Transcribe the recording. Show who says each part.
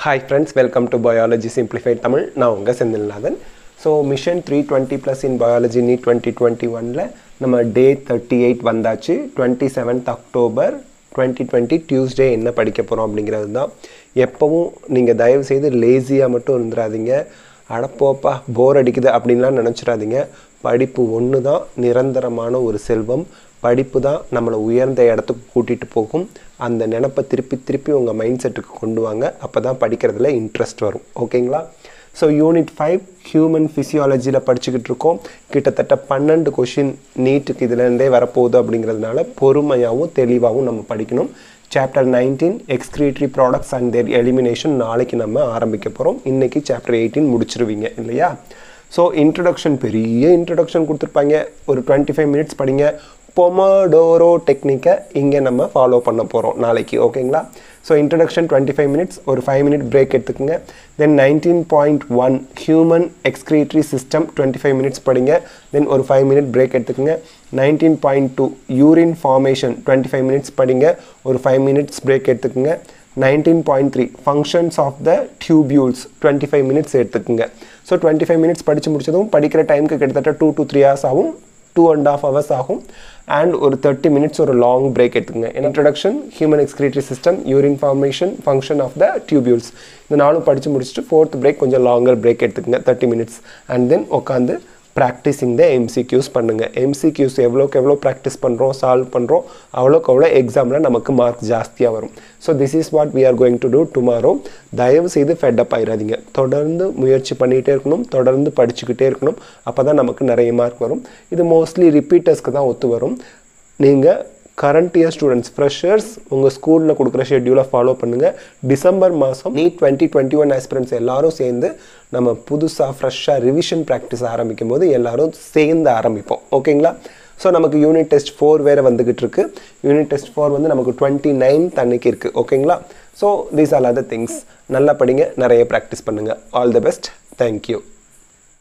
Speaker 1: hi friends welcome to biology simplified Tamil நான் உங்கள் Senthilnathan so mission three twenty plus in biology NEET twenty twenty ஒனில் நம்ம day thirty eight வந்தாச்சு twenty seventh October twenty twenty Tuesday என்ன படிக்க போகிறோம் அப்படிங்கிறது தான் எப்போவும் நீங்கள் தயவு செய்து லேசியாக மட்டும் இருந்துடாதீங்க அடப்போப்பா போர் அடிக்குது அப்படின்லாம் நினச்சிடாதீங்க படிப்பு ஒன்று தான் நிரந்தரமான ஒரு செல்வம் படிப்பு தான் நம்மளை உயர்ந்த இடத்துக்கு கூட்டிகிட்டு போகும் அந்த நினப்பை திருப்பி திருப்பி உங்கள் மைண்ட் செட்டுக்கு கொண்டு வாங்க அப்போ தான் படிக்கிறதுல இன்ட்ரெஸ்ட் வரும் ஓகேங்களா ஸோ யூனிட் ஃபைவ் ஹியூமன் ஃபிசியாலஜியில் படிச்சுக்கிட்டு இருக்கோம் கிட்டத்தட்ட பன்னெண்டு கொஷின் நீட்டுக்கு இதுலேருந்தே வரப்போகுது அப்படிங்கிறதுனால பொறுமையாகவும் தெளிவாகவும் நம்ம படிக்கணும் chapter nineteen excretory products and their elimination நாளைக்கு நம்ம ஆரம்பிக்க போகிறோம் இன்றைக்கி சாப்டர் எயிட்டீன் முடிச்சிருவீங்க இல்லையா ஸோ இன்ட்ரடக்ஷன் பெரிய இன்ட்ரடக்ஷன் கொடுத்துருப்பாங்க ஒரு டுவெண்ட்டி ஃபைவ் மினிட்ஸ் படிங்க பொமடோரோ டெக்னிக்கை இங்கே நம்ம ஃபாலோ பண்ண போகிறோம் நாளைக்கு ஓகேங்களா so introduction twenty five minutes ஒரு ஃபைவ் மினிட் பிரேக் எடுத்துக்கோங்க then nineteen point one human excretory system twenty five minutes படிங்க தென் ஒரு ஃபைவ் மினிட் பிரேக் எடுத்துக்கோங்க nineteen point two urine formation twenty five minutes படிங்க ஒரு ஃபைவ் மினிட்ஸ் பிரேக் எடுத்துக்கோங்க nineteen point three functions of the tubules twenty five minutes எடுத்துக்கோங்க so twenty five minutes படித்து முடிச்சதும் படிக்கிற டைமுக்கு கிட்டத்தட்ட டூ டு த்ரீ ஹவர்ஸ் ஆகும் டூ அண்ட் ஆஃப் ஹவர்ஸ் ஆகும் அண்ட் ஒரு தேர்ட்டி மினிட்ஸ் ஒரு லாங் பிரேக் எடுத்துங்க introduction human excretory system urine formation function of the tubules இந்த நாளும் படித்து முடிச்சுட்டு ஃபோர்த் பிரேக் கொஞ்சம் லாங்கர் பிரேக் எடுத்துக்கங்க தேர்ட்டி மினிட்ஸ் அண்ட் தென் உட்காந்து ப்ராக்டிஸிங் த எம்சிக்யூஸ் பண்ணுங்கள் எம்சிக்யூஸ் எவ்வளோக்கு எவ்வளோ ப்ராக்டிஸ் பண்ணுறோம் சால்வ் பண்ணுறோம் அவ்வளோக்கு அவ்வளோ எக்ஸாமில் நமக்கு மார்க் ஜாஸ்தியாக வரும் so this is what we are going to do tomorrow தயவு செய்து ஃபெட்டப் ஆயிடாதீங்க தொடர்ந்து முயற்சி பண்ணிகிட்டே இருக்கணும் தொடர்ந்து படிச்சுக்கிட்டே இருக்கணும் அப்போ தான் நமக்கு நிறைய மார்க் வரும் இது மோஸ்ட்லி ரிப்பீட்டர்ஸ்க்கு தான் ஒத்து வரும் நீங்கள் கரண்ட் இயர் ஸ்டூடெண்ட்ஸ் ஃப்ரெஷர்ஸ் உங்கள் ஸ்கூலில் கொடுக்குற ஷெட்யூலை ஃபாலோ பண்ணுங்கள் டிசம்பர் மாதம் நீ டுவெண்ட்டி டுவெண்ட்டி ஒன் ஆஸ்பிரண்ட்ஸ் எல்லாரும் சேர்ந்து நம்ம புதுசாக ஃப்ரெஷ்ஷாக ரிவிஷன் ப்ராக்டிஸ் ஆரம்பிக்கும் போது எல்லாரும் சேர்ந்து ஆரம்பிப்போம் ஓகேங்களா ஸோ நமக்கு யூனிட் டெஸ்ட் ஃபோர் வேறு வந்துக்கிட்டு இருக்கு யூனிட் டெஸ்ட் ஃபோர் வந்து நமக்கு டுவெண்ட்டி நைன்த் அன்னைக்கு இருக்குது ஓகேங்களா so these all other things நல்லா படிங்க நிறைய ப்ராக்டிஸ் பண்ணுங்கள் ஆல் தி பெஸ்ட் தேங்க்யூ